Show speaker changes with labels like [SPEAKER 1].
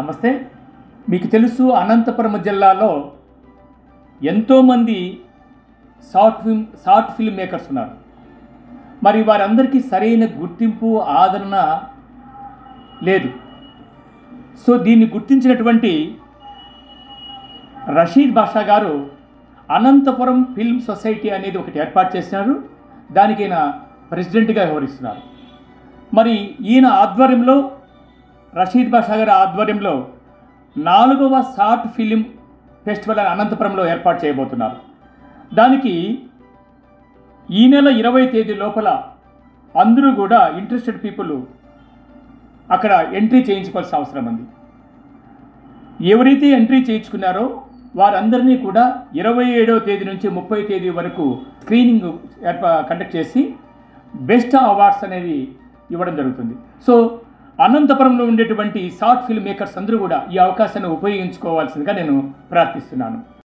[SPEAKER 1] నమస్తే మీకు తెలుసు అనంతపురం జిల్లాలో ఎంతోమంది short film short film makers ఉన్నారు మరి వారందరికీ సరైన గుర్తింపు ఆదరణ లేదు సో దీన్ని గుర్తించినటువంటి రషీద్ బాషా గారు అనంతపురం ఫిల్మ్ సొసైటీ అనేది ఒకటి ఏర్పాటు చేసినారు దానికి ఈయన ప్రెసిడెంట్గా వ్యవహరిస్తున్నారు మరి ఈయన ఆధ్వర్యంలో రషీద్ బాషా గారి ఆధ్వర్యంలో నాలుగవ షార్ట్ ఫిలిం ఫెస్టివల్ అని అనంతపురంలో ఏర్పాటు చేయబోతున్నారు దానికి ఈ నెల ఇరవై తేదీ లోపల అందరూ కూడా ఇంట్రెస్టెడ్ పీపుల్ అక్కడ ఎంట్రీ చేయించుకోవాల్సిన అవసరం ఉంది ఎవరైతే ఎంట్రీ చేయించుకున్నారో వారందరినీ కూడా ఇరవై ఏడవ తేదీ నుంచి ముప్పై తేదీ వరకు స్క్రీనింగ్ ఏర్పా కండక్ట్ చేసి బెస్ట్ అవార్డ్స్ అనేది ఇవ్వడం జరుగుతుంది సో అనంతపురంలో ఉండేటువంటి షార్ట్ ఫిల్మ్ మేకర్స్ అందరూ కూడా ఈ అవకాశాన్ని ఉపయోగించుకోవాల్సిందిగా నేను ప్రార్థిస్తున్నాను